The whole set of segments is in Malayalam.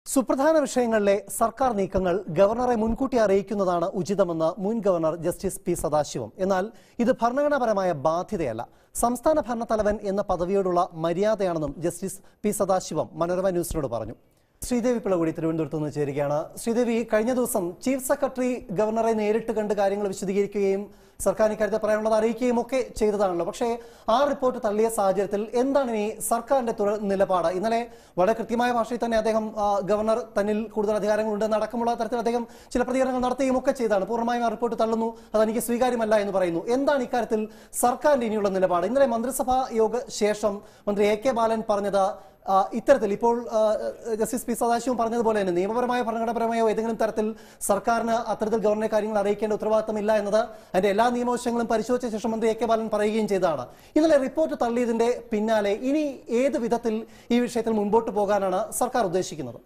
സുപ്രധാന വിഷയങ്ങളിലെ സർക്കാർ നീക്കങ്ങൾ ഗവർണറെ മുൻകൂട്ടി അറിയിക്കുന്നതാണ് ഉചിതമെന്ന് മുൻ ഗവർണർ ജസ്റ്റിസ് പി സദാശിവം എന്നാൽ ഇത് ഭരണഘടനാപരമായ ബാധ്യതയല്ല സംസ്ഥാന ഭരണത്തലവൻ എന്ന പദവിയോടുള്ള മര്യാദയാണെന്നും ജസ്റ്റിസ് പി സദാശിവം മനോരമ ന്യൂസിനോട് പറഞ്ഞു ശ്രീദേവി പിള്ള കൂടി തിരുവനന്തപുരത്ത് നിന്ന് ചേരുകയാണ് ശ്രീദേവി കഴിഞ്ഞ ദിവസം ചീഫ് സെക്രട്ടറി ഗവർണറെ നേരിട്ട് കണ്ട് കാര്യങ്ങൾ വിശദീകരിക്കുകയും സർക്കാർ ഇക്കാര്യത്തിൽ പറയാനുള്ളത് അറിയിക്കുകയും ഒക്കെ ചെയ്തതാണല്ലോ പക്ഷേ ആ റിപ്പോർട്ട് തള്ളിയ സാഹചര്യത്തിൽ എന്താണ് ഇനി സർക്കാരിന്റെ തുറ നിലപാട് ഇന്നലെ വളരെ കൃത്യമായ ഭാഷയിൽ തന്നെ അദ്ദേഹം ആ, ഗവർണർ തന്നിൽ കൂടുതൽ അധികാരങ്ങളുണ്ടെന്ന് അടക്കമുള്ള തരത്തിൽ അദ്ദേഹം ചില പ്രതികരണങ്ങൾ നടത്തുകയും ഒക്കെ ചെയ്താണ് പൂർണ്ണമായും ആ റിപ്പോർട്ട് തള്ളുന്നു അത് എനിക്ക് സ്വീകാര്യമല്ല എന്ന് പറയുന്നു എന്താണ് ഇക്കാര്യത്തിൽ സർക്കാരിന്റെ ഇനിയുള്ള നിലപാട് ഇന്നലെ മന്ത്രിസഭാ യോഗ ശേഷം മന്ത്രി എ കെ ബാലൻ പറഞ്ഞത് ആ, ഇത്തരത്തിൽ ഇപ്പോൾ ആ, ജസ്റ്റിസ് പി സദാശിവം പറഞ്ഞതുപോലെ തന്നെ നിയമപരമായ ഭരണഘടനാപരമായോ ഏതെങ്കിലും തരത്തിൽ സർക്കാരിന് അത്തരത്തിൽ ഗവർണറെ കാര്യങ്ങൾ അറിയിക്കേണ്ട ഉത്തരവാദിത്തമില്ല എന്നത് അതിന്റെ എല്ലാ നിയമവശങ്ങളും പരിശോധിച്ച ശേഷം മന്ത്രി എ കെ ബാലൻ പറയുകയും ചെയ്തതാണ് ഇന്നലെ റിപ്പോർട്ട് തള്ളിയതിന്റെ പിന്നാലെ ഇനി ഏത് വിധത്തിൽ ഈ വിഷയത്തിൽ മുൻപോട്ട് പോകാനാണ് സർക്കാർ ഉദ്ദേശിക്കുന്നത്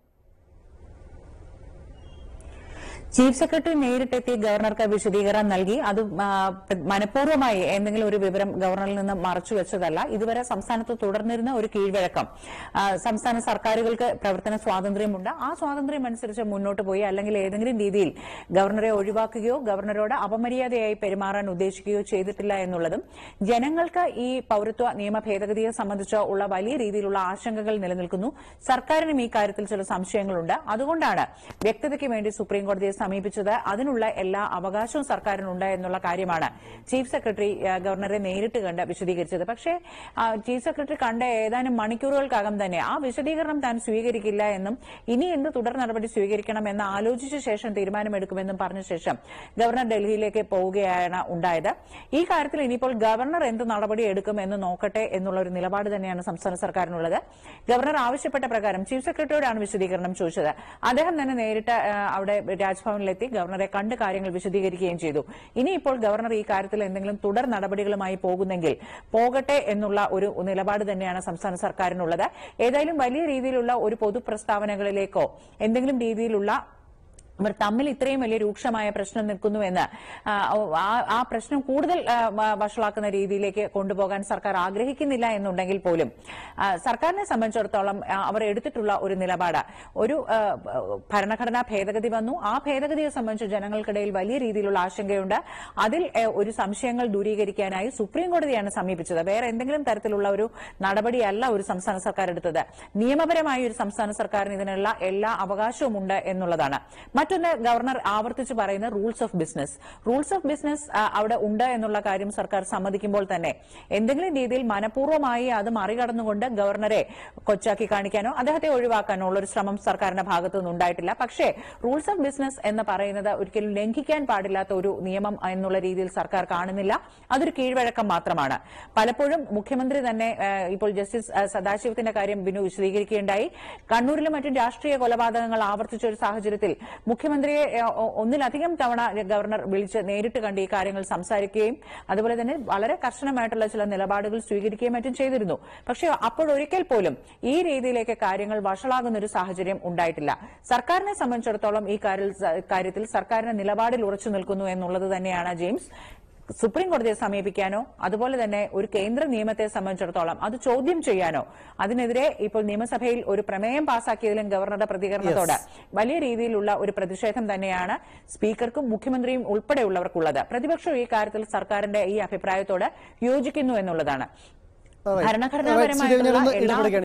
ചീഫ് സെക്രട്ടറി നേരിട്ടെത്തി ഗവർണർക്ക് വിശദീകരണം നൽകി അത് ആ, മനഃപൂർവ്വമായി എന്തെങ്കിലും ഒരു വിവരം ഗവർണറിൽ നിന്ന് മറച്ചു വെച്ചതല്ല ഇതുവരെ സംസ്ഥാനത്ത് തുടർന്നിരുന്ന ഒരു കീഴ്വഴക്കം ആ, സംസ്ഥാന സർക്കാരുകൾക്ക് പ്രവർത്തന സ്വാതന്ത്ര്യമുണ്ട് ആ സ്വാതന്ത്ര്യം അനുസരിച്ച് മുന്നോട്ട് പോയി അല്ലെങ്കിൽ ഏതെങ്കിലും രീതിയിൽ ഗവർണറെ ഒഴിവാക്കുകയോ ഗവർണറോട് അപമര്യാദയായി പെരുമാറാൻ ഉദ്ദേശിക്കുകയോ ചെയ്തിട്ടില്ല എന്നുള്ളതും ജനങ്ങൾക്ക് ഈ പൌരത്വ നിയമ ഭേദഗതിയെ സംബന്ധിച്ച് ഉള്ള വലിയ രീതിയിലുള്ള ആശങ്കകൾ നിലനിൽക്കുന്നു സർക്കാരിനും ഈ കാര്യത്തിൽ ചില സംശയങ്ങളുണ്ട് അതുകൊണ്ടാണ് വ്യക്തതയ്ക്ക് വേണ്ടി സുപ്രീം കോടതിയെ സമീപിച്ചത് അതിനുള്ള എല്ലാ അവകാശവും സർക്കാരിനുണ്ട് എന്നുള്ള കാര്യമാണ് ചീഫ് സെക്രട്ടറി ആ, ഗവർണറെ നേരിട്ട് കണ്ട് വിശദീകരിച്ചത് പക്ഷേ ആ, ചീഫ് സെക്രട്ടറി കണ്ട ഏതാനും മണിക്കൂറുകൾക്കകം തന്നെ ആ വിശദീകരണം താൻ സ്വീകരിക്കില്ല എന്നും ഇനി എന്ത് തുടർ നടപടി സ്വീകരിക്കണം എന്ന് ആലോചിച്ച ശേഷം തീരുമാനമെടുക്കുമെന്നും പറഞ്ഞ ശേഷം ഗവർണർ ഡൽഹിയിലേക്ക് പോവുകയാണ് ഉണ്ടായത് ഈ കാര്യത്തിൽ ഇനിയിപ്പോൾ ഗവർണർ എന്ത് നടപടി എടുക്കും എന്ന് നോക്കട്ടെ എന്നുള്ള ഒരു നിലപാട് തന്നെയാണ് സംസ്ഥാന സർക്കാരിനുള്ളത് ഗവർണർ ആവശ്യപ്പെട്ട പ്രകാരം ചീഫ് സെക്രട്ടറിയോടാണ് വിശദീകരണം ചോദിച്ചത് അദ്ദേഹം തന്നെ നേരിട്ട് ആ, അവിടെ രാജ്ഭവനിലെത്തി ഗവർണറെ കണ്ട് കാര്യങ്ങൾ വിശദീകരിക്കുകയും ചെയ്തു ഇനിയിപ്പോൾ ഗവർണർ ഈ കാര്യത്തിൽ എന്തെങ്കിലും തുടർ നടപടികളുമായി പോകുന്നെങ്കിൽ പോകട്ടെ എന്നുള്ള ഒരു നിലപാട് തന്നെയാണ് സംസ്ഥാന സർക്കാരിനുള്ളത് ഏതായാലും വലിയ രീതിയിലുള്ള ഒരു പൊതു പ്രസ്താവനകളിലേക്കോ എന്തെങ്കിലും രീതിയിലുള്ള ഇവർ തമ്മിൽ ഇത്രയും വലിയ രൂക്ഷമായ പ്രശ്നം നിൽക്കുന്നുവെന്ന് ആ, ആ- ആ പ്രശ്നം കൂടുതൽ ആ, വ- വഷളാക്കുന്ന രീതിയിലേക്ക് കൊണ്ടുപോകാൻ സർക്കാർ ആഗ്രഹിക്കുന്നില്ല എന്നുണ്ടെങ്കിൽ പോലും ആ, സർക്കാരിനെ സംബന്ധിച്ചിടത്തോളം ആ, അവർ എടുത്തിട്ടുള്ള ഒരു നിലപാട് ഒരു ആ, ഭരണഘടനാ ഭേദഗതി വന്നു ആ ഭേദഗതിയെ സംബന്ധിച്ച് ജനങ്ങൾക്കിടയിൽ വലിയ രീതിയിലുള്ള ആശങ്കയുണ്ട് അതിൽ ആ, ഒരു സംശയങ്ങൾ ദൂരീകരിക്കാനായി സുപ്രീം കോടതിയാണ് സമീപിച്ചത് വേറെ എന്തെങ്കിലും തരത്തിലുള്ള ഒരു നടപടിയല്ല ഒരു സംസ്ഥാന സർക്കാർ എടുത്തത് നിയമപരമായി ഒരു സംസ്ഥാന സർക്കാരിന് ഇതിനുള്ള എല്ലാ അവകാശവും ഉണ്ട് എന്നുള്ളതാണ് മറ്റൊന്ന് ഗവർണർ ആവർത്തിച്ച് പറയുന്ന rules of business rules of business അവിടെ ഉണ്ട് എന്നുള്ള കാര്യം സർക്കാർ സമ്മതിക്കുമ്പോൾ തന്നെ എന്തെങ്കിലും രീതിയിൽ മനഃപൂർവ്വമായി അത് മറികടന്നുകൊണ്ട് ഗവർണറെ കൊച്ചാക്കി കാണിക്കാനോ അദ്ദേഹത്തെ ഒഴിവാക്കാനോ ഉള്ള ഒരു ശ്രമം സർക്കാരിന്റെ ഭാഗത്തു നിന്നുണ്ടായിട്ടില്ല പക്ഷേ റൂൾസ് ഓഫ് ബിസിനസ് എന്ന് പറയുന്നത് ഒരിക്കലും ലംഘിക്കാൻ പാടില്ലാത്ത ഒരു നിയമം എന്നുള്ള രീതിയിൽ സർക്കാർ കാണുന്നില്ല അതൊരു കീഴ്വഴക്കം മാത്രമാണ് പലപ്പോഴും മുഖ്യമന്ത്രി തന്നെ ഏഹ്, ഇപ്പോൾ ജസ്റ്റിസ് ഏഹ്, സദാശിവത്തിന്റെ കാര്യം ബിനു വിശദീകരിക്കുകയുണ്ടായി കണ്ണൂരിലും മറ്റും രാഷ്ട്രീയ കൊലപാതകങ്ങൾ ആവർത്തിച്ച ഒരു സാഹചര്യത്തിൽ മുഖ്യമന്ത്രിയെ ഏഹ്, ഒ- ഒന്നിലധികം തവണ ഗവർണർ വിളിച്ച് നേരിട്ട് കണ്ട് ഈ കാര്യങ്ങൾ സംസാരിക്കുകയും അതുപോലെ തന്നെ വളരെ കർശനമായിട്ടുള്ള ചില നിലപാടുകൾ സ്വീകരിക്കുകയും മറ്റും ചെയ്തിരുന്നു പക്ഷേ അപ്പോഴൊരിക്കൽ പോലും ഈ രീതിയിലേക്ക് കാര്യങ്ങൾ വഷളാകുന്ന ഒരു സാഹചര്യം ഉണ്ടായിട്ടില്ല സർക്കാരിനെ സംബന്ധിച്ചിടത്തോളം ഈ കാര്യ- കാര്യത്തിൽ സർക്കാരിന്റെ നിലപാടിൽ ഉറച്ചു നിൽക്കുന്നു എന്നുള്ളത് തന്നെയാണ് ജെയിംസ് സുപ്രീം കോടതിയെ സമീപിക്കാനോ അതുപോലെ തന്നെ ഒരു കേന്ദ്ര നിയമത്തെ സംബന്ധിച്ചിടത്തോളം അത് ചോദ്യം ചെയ്യാനോ അതിനെതിരെ ഇപ്പോൾ നിയമസഭയിൽ ഒരു പ്രമേയം പാസാക്കിയതിലും ഗവർണറുടെ പ്രതികരണത്തോട് വലിയ രീതിയിലുള്ള ഒരു പ്രതിഷേധം തന്നെയാണ് സ്പീക്കർക്കും മുഖ്യമന്ത്രിയും ഉൾപ്പെടെയുള്ളവർക്കുള്ളത് പ്രതിപക്ഷം ഈ കാര്യത്തിൽ സർക്കാരിന്റെ ഈ അഭിപ്രായത്തോട് യോജിക്കുന്നു എന്നുള്ളതാണ് Alright. Alright, ഭരണഘടനാപരമായിട്ടുള്ള ശ്രീദേവി, ഞാനൊന്ന് എല്ലാ ഇടപെടുകയാണ്